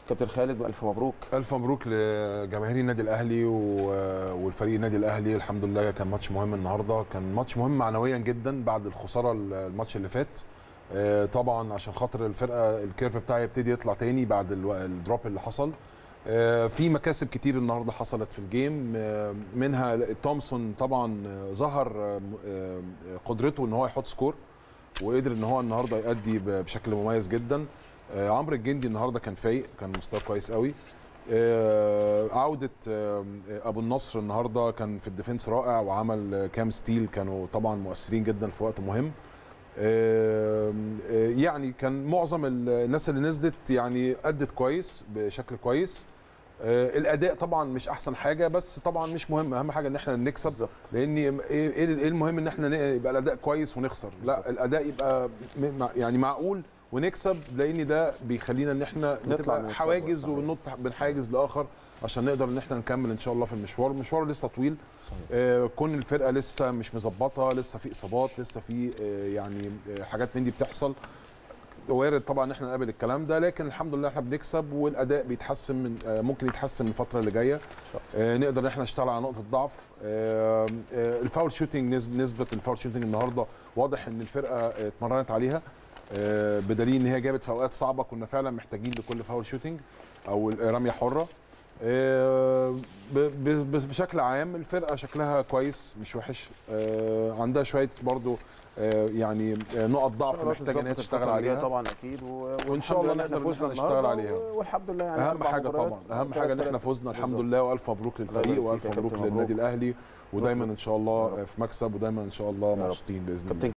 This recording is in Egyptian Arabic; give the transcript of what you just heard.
كابتن خالد والف مبروك الف مبروك لجماهير النادي الاهلي و- والفريق النادي الاهلي الحمد لله كان ماتش مهم النهارده كان ماتش مهم معنويا جدا بعد الخساره الماتش اللي فات آه، طبعا عشان خاطر الفرقه الكيرف بتاعي يبتدي يطلع تاني بعد الو- الدروب اللي حصل آه، في مكاسب كتير النهارده حصلت في الجيم آه، منها تومسون طبعا آه، ظهر آه، آه، قدرته ان هو يحط سكور وقدر ان هو النهارده يأدي ب- بشكل مميز جدا آه، عمرو الجندي النهارده كان فايق كان مستوى كويس قوي آه، عودة آه، أبو النصر النهاردة كان في الديفنس رائع وعمل آه، كام ستيل كانوا طبعا مؤثرين جدا في وقت مهم آه، آه، يعني كان معظم ال- الناس اللي نزلت يعني أدت كويس بشكل كويس آه، الأداء طبعا مش أحسن حاجة بس طبعا مش مهم أهم حاجة إن احنا نكسب بالظبط. لان ايه ايه إيه المهم ان احنا ن- يبقى الاداء كويس ونخسر لا الاداء يبقى م- مع- يعني معقول ونكسب لان ده بيخلينا ان احنا نطلع من نبقى التوب، حواجز صحيح. وننط من حاجز لاخر عشان نقدر ان احنا نكمل ان شاء الله في المشوار المشوار لسه طويل صحيح. آه كون الفرقه لسه مش مظبطه لسه في اصابات لسه في آه يعني آه حاجات من دي بتحصل وارد طبعا ان احنا نقابل الكلام ده لكن الحمد لله احنا بنكسب والاداء بيتحسن من آه ممكن يتحسن الفتره اللي جايه آه نقدر ان احنا نشتغل على نقطه ضعف آه آه الفاول شوتنج نسب- نسبه الفاول شوتنج النهارده واضح ان الفرقه آه، اتمرنت عليها آه بدليل ان هي جابت في اوقات صعبه كنا فعلا محتاجين لكل فاول شوتنج او رميه حره آه، ب- ب- بس بشكل عام الفرقه شكلها كويس مش وحش آه، عندها شويه برضو آه، يعني آه، نقط ضعف شغلات محتاجه ان هي الظبط تشتغل الفترة الجاية عليها طبعا اكيد و- وإن شاء الله والحمد لله نقدر إن فزنا إحنا نشتغل النهاردة عليها. و- والحمد لله يعني اهم أربع حاجه مباريات طبعا اهم وثلاث حاجه ان احنا تلاتة. فزنا الحمد بالظبط. لله والف مبروك الله للفريق يبارك والف فيك يا مبروك كابتن، للنادي مبروك. الاهلي ودايما ان شاء الله يا رب. في مكسب ودايما ان شاء الله يا رب. مبسوطين باذن الله كابتن